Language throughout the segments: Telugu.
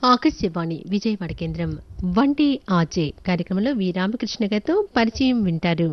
ఆకాశవాణి విజయవాడ కేంద్రం వంటి ఆచే కార్యక్రమంలో వి రామకృష్ణ గారితో పరిచయం వింటారు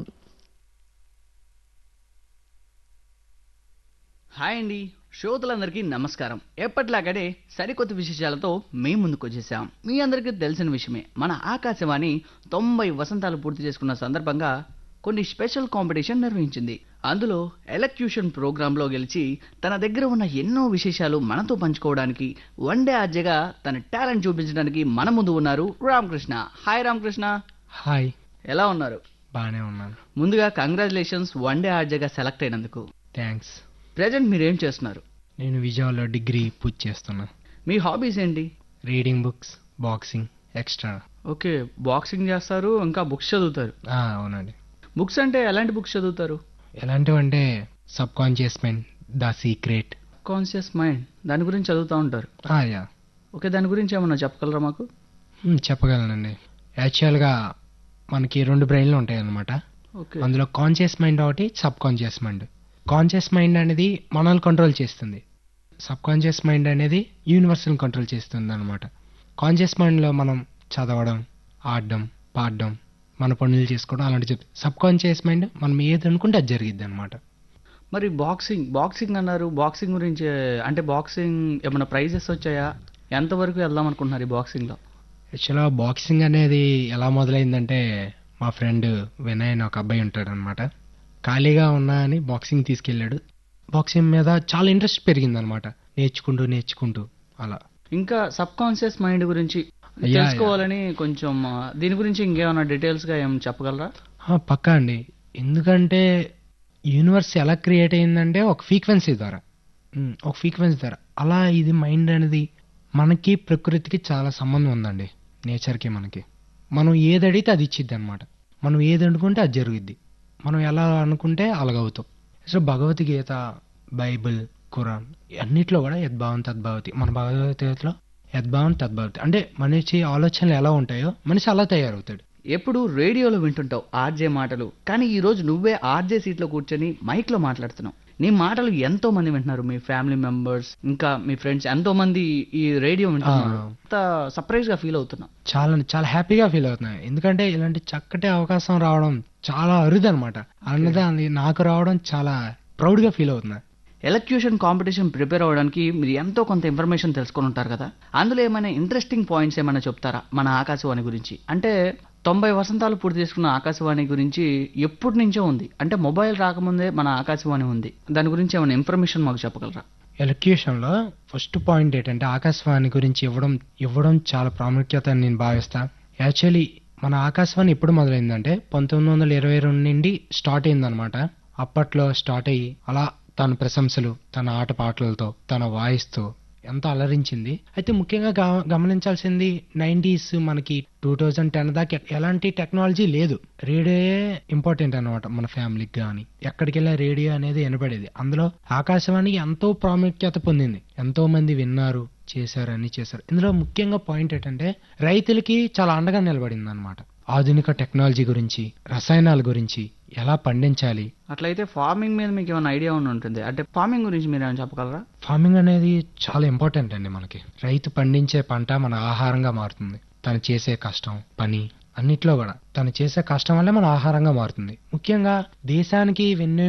హాయ్ అండి శ్రోతలందరికీ నమస్కారం ఎప్పటిలాగడే సరికొత్త విశేషాలతో మీ ముందుకు వచ్చేసాం మీ అందరికీ తెలిసిన విషయమే మన ఆకాశవాణి తొంభై వసంతాలు పూర్తి చేసుకున్న సందర్భంగా కొన్ని స్పెషల్ కాంపిటీషన్ నిర్వహించింది అందులో ఎలక్యూషన్ ప్రోగ్రాంలో గెలిచి తన దగ్గర ఉన్న ఎన్నో విశేషాలు మనతో పంచుకోవడానికి వన్ డే ఆర్జేగా తన టాలెంట్ చూపించడానికి మన ముందు ఉన్నారు రామకృష్ణ హాయ్ రామకృష్ణ హాయ్ ఎలా ఉన్నారు బాగానే ఉన్నాను ముందుగా కంగ్రాచులేషన్స్ వన్ డే ఆర్జేగా సెలెక్ట్ అయినందుకు థ్యాంక్స్ ప్రజెంట్ మీరేం చేస్తున్నారు నేను విజయవాడలో డిగ్రీ పూజ చేస్తున్నా మీ హాబీస్ ఏంటి reading books boxing extra okay boxing చేస్తారు ఇంకా బుక్స్ చదువుతారు అవునండి బుక్స్ అంటే ఎలాంటి బుక్స్ చదువుతారు ఎలాంటివంటే subconscious mind the secret conscious mind దాని గురించి చదువుతూ ఉంటారు యా ఓకే దాని గురించి ఏమన్నా చెప్పగలరా మాకు చెప్పగలనండి యాక్చువల్గా మనకి రెండు బ్రెయిన్లు ఉంటాయి అన్నమాట ఓకే అందులో కాన్షియస్ మైండ్ ఒకటి subconscious mind conscious mind అనేది మనల్ని కంట్రోల్ చేస్తుంది సబ్ కాన్షియస్ మైండ్ అనేది యూనివర్సల్ కంట్రోల్ చేస్తుంది అనమాట కాన్షియస్ మైండ్లో మనం చదవడం ఆడడం పాడడం మన పనులు చేసుకోవడం అలాంటి చెప్తాం సబ్ కాన్షియస్ మైండ్ మనం ఏది అనుకుంటే అది జరిగిద్ది అనమాట మరి బాక్సింగ్ బాక్సింగ్ అన్నారు బాక్సింగ్ గురించి అంటే బాక్సింగ్ ఏమైనా ప్రైజెస్ వచ్చాయా ఎంతవరకు వెళ్దాం అనుకుంటున్నారు ఈ బాక్సింగ్లో యాక్చువల్గా బాక్సింగ్ అనేది ఎలా మొదలైందంటే మా ఫ్రెండ్ వినయ్ అని ఒక అబ్బాయి ఉంటాడు అనమాట ఖాళీగా ఉన్నా అని బాక్సింగ్ తీసుకెళ్ళాడు బాక్సింగ్ మీద చాలా ఇంట్రెస్ట్ పెరిగిందనమాట నేర్చుకుంటూ నేర్చుకుంటూ అలా ఇంకా సబ్ కాన్షియస్ మైండ్ గురించి యా, తెలుసుకోవాలని కొంచెం ఆ, దీని గురించి ఇంకేమైనా డీటెయిల్స్గా ఏం చెప్పగలరా ఆ, పక్కా అండి ఎందుకంటే యూనివర్స్ ఎలా క్రియేట్ అయిందంటే ఒక ఫ్రీక్వెన్సీ ద్వారా ఉమ్, ఒక ఫ్రీక్వెన్సీ ద్వారా అలా ఇది మైండ్ అనేది మనకి ప్రకృతికి చాలా సంబంధం ఉందండి నేచర్కి మనకి మనం ఏది అడిగితే అది ఇచ్చిద్ది అనమాట మనం ఏది అనుకుంటే అది జరుగుద్ది మనం ఎలా అనుకుంటే అలాగవుతాం అసలు భగవద్గీత బైబిల్ ఖురాన్ అన్నిట్లో కూడా యద్భావం తద్భావతి మన భగవద్గీతలో యద్భావం తద్భావతి అంటే మనిషి ఆలోచనలు ఎలా ఉంటాయో మనిషి అలా తయారవుతాడు ఎప్పుడు రేడియోలో వింటుంటావు ఆర్జే మాటలు కానీ ఈ రోజు నువ్వే ఆర్జే సీట్లో కూర్చొని మైక్లో మాట్లాడుతున్నావు నీ మాటలు ఎంతో మంది వింటున్నారు మీ ఫ్యామిలీ మెంబర్స్ ఇంకా మీ ఫ్రెండ్స్ ఎంతో మంది ఈ రేడియో వింటున్నారు ఆ. అంత సర్ప్రైజ్ గా ఫీల్ అవుతున్నావు చాలా చాలా హ్యాపీగా ఫీల్ అవుతున్నాయి ఎందుకంటే ఇలాంటి చక్కటి అవకాశం రావడం చాలా అరుదు అనమాట అన్నది అది నాకు రావడం చాలా ప్రౌడ్ గా ఫీల్ అవుతున్నా ఎలక్యూషన్ కాంపిటీషన్ ప్రిపేర్ అవ్వడానికి మీరు ఎంతో కొంత ఇన్ఫర్మేషన్ తెలుసుకొని ఉంటారు కదా అందులో ఏమైనా ఇంట్రెస్టింగ్ పాయింట్స్ ఏమైనా చెప్తారా మన ఆకాశవాణి గురించి అంటే తొంభై వసంతాలు పూర్తి చేసుకున్న ఆకాశవాణి గురించి ఎప్పటి నుంచో ఉంది అంటే మొబైల్ రాకముందే మన ఆకాశవాణి ఉంది దాని గురించి ఏమైనా ఇన్ఫర్మేషన్ మాకు చెప్పగలరా ఎలక్యూషన్ లో ఫస్ట్ పాయింట్ ఏంటంటే ఆకాశవాణి గురించి ఇవ్వడం ఇవ్వడం చాలా ప్రాముఖ్యత అని నేను భావిస్తా యాక్చువల్లీ మన ఆకాశవాణి ఎప్పుడు మొదలైందంటే పంతొమ్మిది వందల ఇరవై రెండు నుండి స్టార్ట్ అయిందనమాట అప్పట్లో స్టార్ట్ అయ్యి అలా తన ప్రశంసలు తన ఆట పాటలతో తన వాయిస్తో ఎంత అలరించింది అయితే ముఖ్యంగా గమ- గమనించాల్సింది నైంటీస్ మనకి టూ థౌజండ్ టెన్ దాకా ఎలాంటి టెక్నాలజీ లేదు రేడియోయే ఇంపార్టెంట్ అనమాట మన ఫ్యామిలీకి కానీ ఎక్కడికి వెళ్ళా రేడియో అనేది వినపడేది అందులో ఆకాశవాణి ఎంతో ప్రాముఖ్యత పొందింది ఎంతో మంది విన్నారు చేశారు అన్ని చేశారు ఇందులో ముఖ్యంగా పాయింట్ ఏంటంటే రైతులకి చాలా అండగా నిలబడింది అనమాట ఆధునిక టెక్నాలజీ గురించి రసాయనాల గురించి ఎలా పండించాలి అట్లయితే ఫార్మింగ్ మీద మీకు ఏమైనా ఐడియా ఉండి ఉంటుంది అంటే ఫార్మింగ్ గురించి మీరు ఏమైనా చెప్పగలరా ఫార్మింగ్ అనేది చాలా ఇంపార్టెంట్ అండి మనకి రైతు పండించే పంట మన ఆహారంగా మారుతుంది తను చేసే కష్టం పని అన్నిట్లో కూడా తను చేసే కష్టం వల్లే మన ఆహారంగా మారుతుంది ముఖ్యంగా దేశానికి వెన్నె